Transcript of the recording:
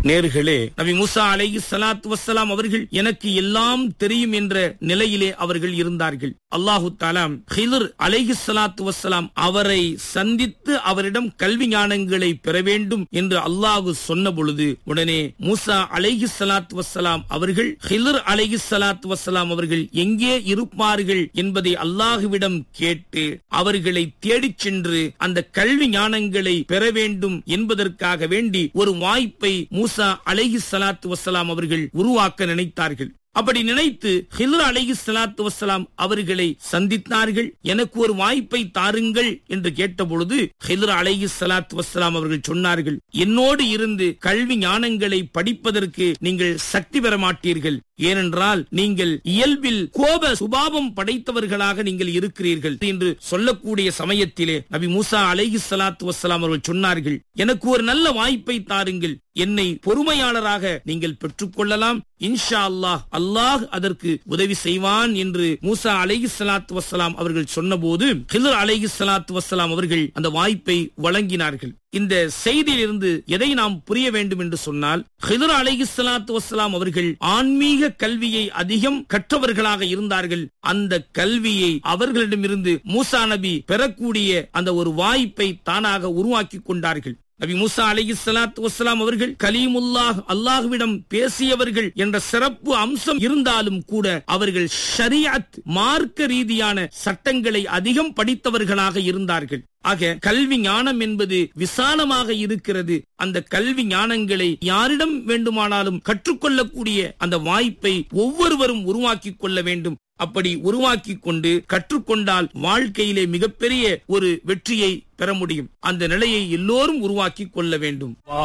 நேர்களே நபி மூசா அலைஹி ஸலாத்து வஸ்ஸலாம் அவர்கள் எனக்கு எல்லாம் தெரியும் என்ற நிலையிலே அவர்கள் இருந்தார்கள் அல்லாஹு தாலாம் ஹிலர் அலைஹி ஸலாத்து வஸ்ஸலாம் அவரை சந்தித்து அவரிடம் கல்வி ஞானங்களை பெற வேண்டும் என்று அல்லாஹு சொன்ன பொழுது உடனே மூசா அலைஹி ஸலாத்து வஸ்ஸலாம் அவர்கள் ஹிலர் அலைஹி ஸலாத்து வஸ்ஸலாம் அவர்கள் எங்கே இருப்பார்கள் என்பதை அல்லாஹுவிடம் கேட்டு அவர்களை தேடிச் சென்று அந்த கல்வி ஞானங்களை பெற வேண்டும் என்பதற்காக வேண்டி ஒரு வாய்ப்பை மூசா அலைஹி ஸலாத்து வஸ்ஸலாம் அவர்கள் உருவாக்க நினைத்தார்கள் அப்படி நினைத்து ஹிலர் அலைஹி ஸலாத்து வஸ்ஸலாம் அவர்களை சந்தித்தார்கள் எனக்கு ஒரு வாய்ப்பை தாருங்கள் என்று கேட்டபொழுது ஹிலர் அலைஹி ஸலாத்து வஸ்ஸலாம் அவர்கள் சொன்னார்கள் என்னோடு இருந்து கல்வி ஞானங்களை படிப்பதற்கு நீங்கள் சக்தி பெற மாட்டீர்கள் ஏனென்றால் நீங்கள் இயல்பில் கோப சுபாவம் படைத்தவர்களாக நீங்கள் இருக்கிறீர்கள் என்று சொல்லக்கூடிய சமயத்திலே நபி மூசா அலைஹி ஸலாத்து வஸ்ஸலாம் அவர்கள் சொன்னார்கள் எனக்கு ஒரு நல்ல வாய்ப்பை தாருங்கள் என்னை பொறுமையாளராக நீங்கள் பெற்றுக்கொள்ளலாம் இன்ஷா அல்லாஹ் அல்லாஹ் அதற்கு உதவி செய்வான் என்று மூசா அலைஹி ஸலாத்து வஸ்ஸலாம் அவர்கள் சொன்னபோது ஹிலர் அலைஹி ஸலாத்து வஸ்ஸலாம் அவர்கள் அந்த வாய்ப்பை வழங்கினார்கள் இந்த செய்தியிலிருந்து எதை நாம் புரிய வேண்டும் என்று சொன்னால் ஹிதர் அலைஹி ஸலாத்து வஸ்ஸலாம் அவர்கள் ஆன்மீக கல்வியை அதிகம் கற்றவர்களாக இருந்தார்கள் அந்த கல்வியை அவர்களிடமிருந்து மூசா நபி பெறக்கூடிய அந்த ஒரு வாய்ப்பை தானாக உருவாக்கி கொண்டார்கள் நபி மூசா அலைஹி ஸலாத்து வஸ்ஸலாம் அவர்கள் கலீமுல்லாஹ் அல்லாஹ்விடம் பேசியவர்கள் என்ற சிறப்பு அம்சம் இருந்தாலும் கூட அவர்கள் ஷரியத் மார்க்க ரீதியான சட்டங்களை அதிகம் படித்தவர்களாக இருந்தார்கள் ஆக கல்வி ஞானம் என்பது விசாலமாக இருக்கிறது அந்த கல்வி ஞானங்களை யாரிடம் வேண்டுமானாலும் கற்றுக்கொள்ளக்கூடிய அந்த வாய்ப்பை ஒவ்வொருவரும் உருவாக்கி கொள்ள வேண்டும் அப்படி உருவாக்கி கொண்டு கற்றுக்கொண்டால் வாழ்க்கையிலே மிகப்பெரிய ஒரு வெற்றியை பெற முடியும் அந்த நிலையை எல்லோரும் உருவாக்கி கொள்ள வேண்டும்